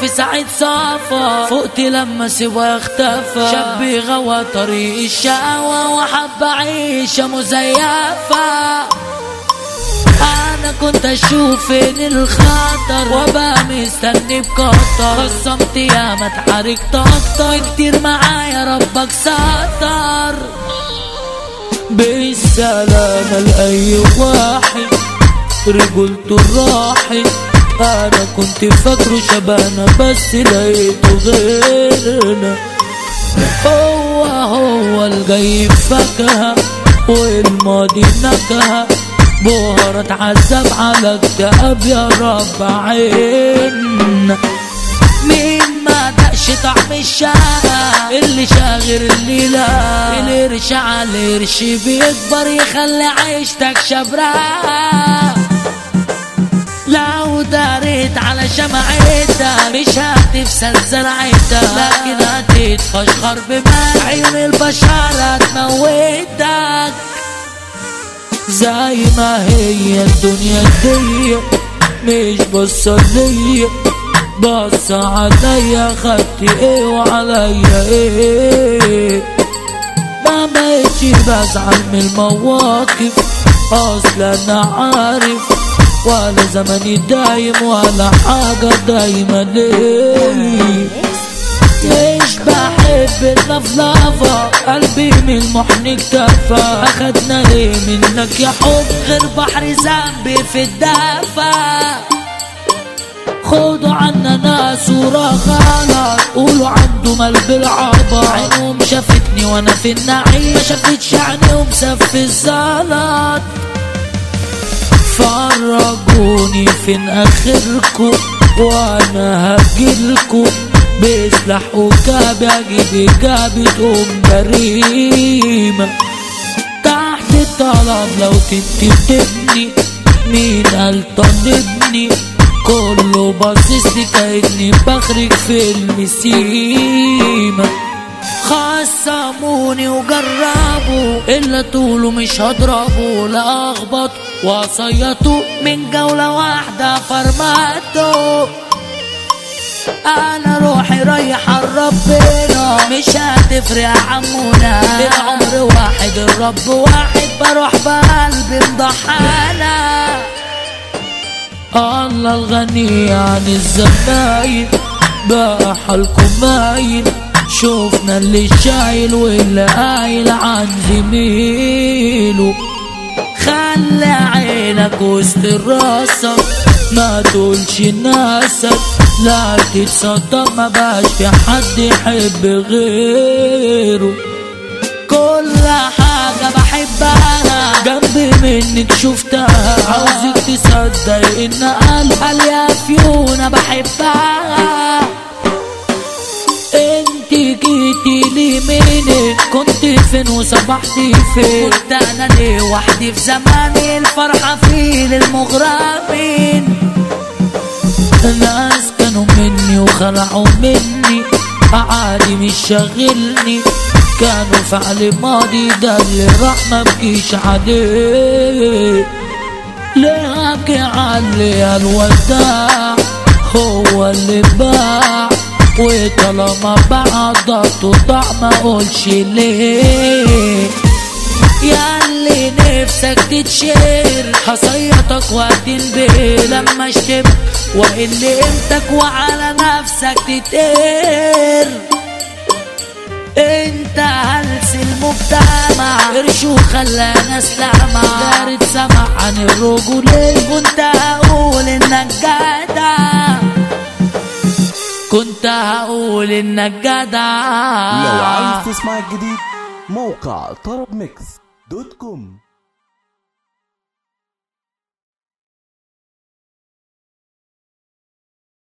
في ساعة صافا فقت لما سوا اختفى شاب غوى طريق الشقوى وحب عيشة مزيفة انا كنت اشوف فين الخطر وابقى مستني بكتر قسمت يا ما اتحركت اكتر كتير معايا ربك ستر بالسلامة لأي واحد رجولته راحت انا كنت فاكره شبهنا بس لقيته غيرنا هو هو الجاي فاكهة والماضي نكهة بهرة عذاب على اكتئاب يا رب عين مين ما دقش طعم الشقة اللي شاغر اللي لا القرش على القرش بيكبر يخلي عيشتك شبراء لو داريت على شمعتك مش هتفسد زرعتك لكن هتتفشخر بمال عيون البشر هتموتك زي ما هي الدنيا دي مش بصة ليا بص عليا خدت ايه وعليا ايه ما بقتش بزعل من المواقف اصلا انا عارف ولا زمني دايم ولا حاجة دايما ليه مش بحب اللفلفة قلبي من المحن اكتفى اخدنا ليه منك يا حب غير بحر ذنبي في الدفا خدوا عنا ناس صورة غلط قولوا عنده مال بالعبا عينهم شافتني وانا في النعيم ما شافتش عينهم سف الزلط فرجوني فين اخركم وانا هجيلكم بسلاح وكابي اجيب اجابي تقوم جريمة تحت الطلب لو تكتبني مين قال طالبني كله باصص لي كأني بخرج في المسيمة خصموني وجربوا الا طوله مش هضربه لا اخبط وصيته من جولة واحدة فرمته انا روحي رايحة لربنا مش هتفرق يا عمونا العمر واحد الرب واحد بروح بقلبي مضحانا الله الغني عن الزباين بقى حالكم مايل شوفنا اللي شايل واللي قايل عن زميله خلي عينك وسط راسك ما تقولش ناسك لا تتصدق ما بقاش في حد يحب غيره كل حاجة بحبها جنبي منك شفتها عاوزك تصدق ان قلب يا فيونا بحبها انت جيتي لي منك كنت فين وصبحتي فين كنت انا ليه وحدي في زماني الفرحة في للمغرمين ناس كانوا مني وخلعوا مني عادي مش شاغلني كانوا فعل ماضي ده اللي راح ما بكيش عليه ليه ابكي علي الوداع هو اللي باع وطالما بعضته ضاع ما اقولش ليه يا اللي نفسك تتشير هصيطك وهتنبهر لما اشتم وقل قيمتك وعلى نفسك تتقر انت هلس المجتمع قرش وخلى ناس لمع دارت سمع عن الرجولين كنت هقول انك جدع كنت هقول انك جدع لو عايز تسمع الجديد موقع طرب ميكس دوت كوم